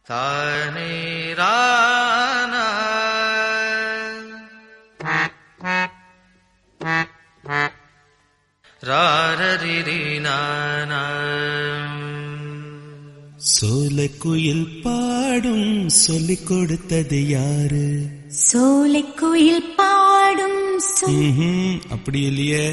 தானே ரானா ராரரிரி நானா சோலைக்குயில் பாடும் சொல்லிக் கொடுத்தது யாரு சோலைக்குயில் பாடும் சொ- ம்ஹும், அப்படி இல்லையே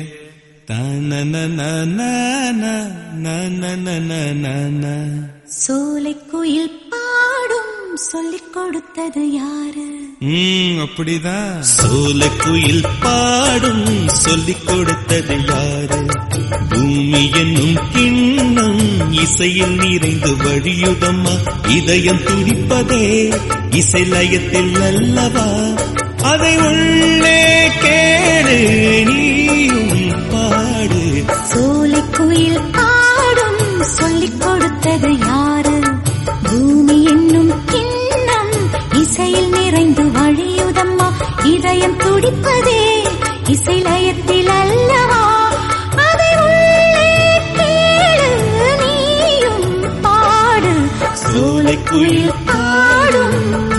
தானனனனனனனனனனன. சோலைக்குயில் பாடும் சொல்லிக் கொடுத்தது யாரு ம், அப்படிதான் சோலைக்குயில் பாடும் சொல்லிக் கொடுத்தது யாரு பூமி என்னும் கிண்ணம் இசையில் நிறைந்து வழியுதம்மா இதயம் துடிப்பதே இசை லயத்தில் அல்லவா அதை உள்ளே கேடு நீயும் பாடு சோலைக்குயில் பாடும் சொல்லிக் கொடுத்தது யாரு பூமி என்னும் கிண்ணம் இசையில் நிறைந்து வழியுதம்மா இதயம் துடிப்பதே இசை லயத்தில் அல்லவா அதை உள்ளே கேளு நீயும் பாடு சோலைக்குயில் பாடும்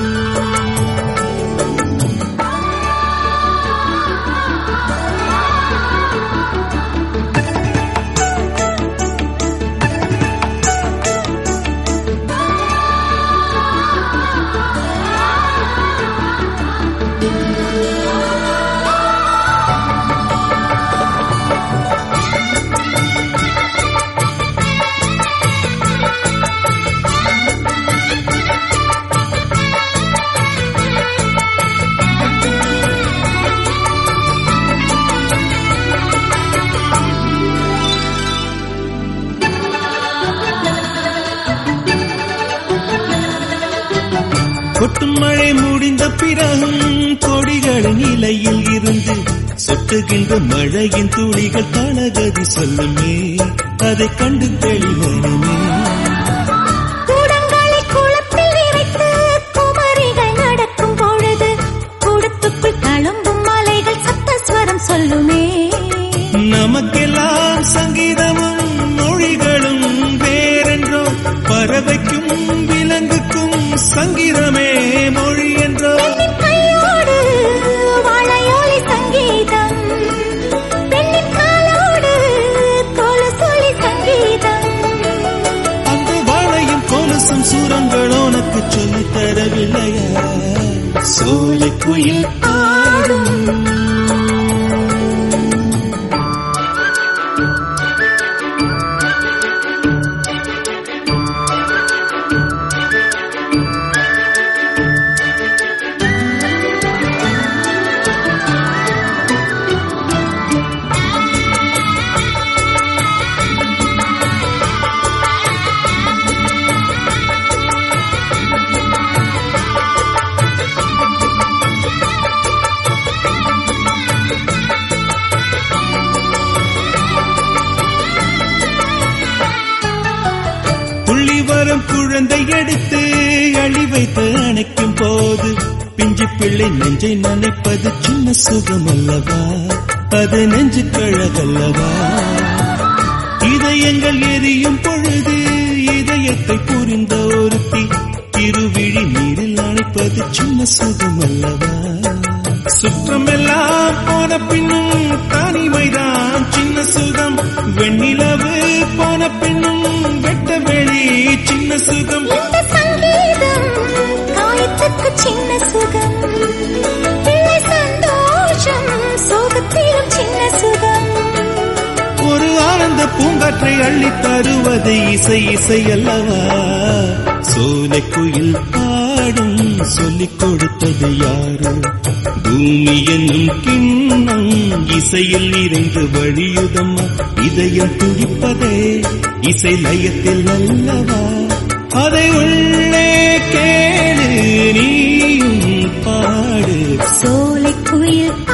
கொட்டும் மழை முடிந்த பிறகும் கொடிகளின் இலையில் இருந்து சொட்டுகின்ற மழையின் துளிகள் தளகதி சொல்லுமே அதை கண்டு தெளிவனமே கூடங்களை குளத்தில் இறைத்து குமரிகள் நடக்கும் பொழுது கூடத்துக்குள் தழும்பும் மலைகள் சப்தஸ்வரம் சொல்லுமே நமக்கெல்லாம் சங்கீதமும் மொழிகளும் வேறென்றோ பறவைக்கும் விலங்குக்கும் சங்கீதமே மொழி என்றோ பெண்ணின் கையோடு வாழையோலி சங்கீதம் பெண்ணின் காலோடு கொலுசொலி சங்கீதம் அந்த வாழையும் கொலுசும் சூரங்கள் உனக்கு சொல்லித் தரவில்லையா சோலை குயில் பாடும் துள்ளி வரும் குழந்தை எடுத்து அழி வைத்து அணைக்கும் போது பிஞ்சு பிள்ளை நெஞ்சை நனைப்பது சின்ன சுகம் அல்லவா அது நெஞ்சு கழகல்லவா இதயங்கள் எரியும் பொழுது இதயத்தை புரிந்த ஒருத்தி திருவிழி நீரில் அணைப்பது சின்ன சுகம் அல்லவா சுற்றமெல்லாம் போன பின்னும் தனிமைதான் சின்ன சுகம் வெண்ணிலவு போன பின்னும் வெட்ட வெளி சின்ன சுகம் இந்த சங்கீதம் காயத்துக்கு சின்ன சுகம் பிள்ளை சந்தோஷம் சோகத்திலும் சின்ன சுகம் ஒரு ஆனந்த பூங்காற்றை அள்ளித் தருவது இசை இசை அல்லவா சோலை குயில் பாடும் சொல்லிக் கொடுத்தது யாரு பூமி என்னும் கிண்ணம் இசையில் நிறைந்து வழியுதம்மா இதயம் துடிப்பதே இசை லயத்தில் அல்லவா அதை உள்ளே கேளு நீயும் பாடு சோலைக்குயில்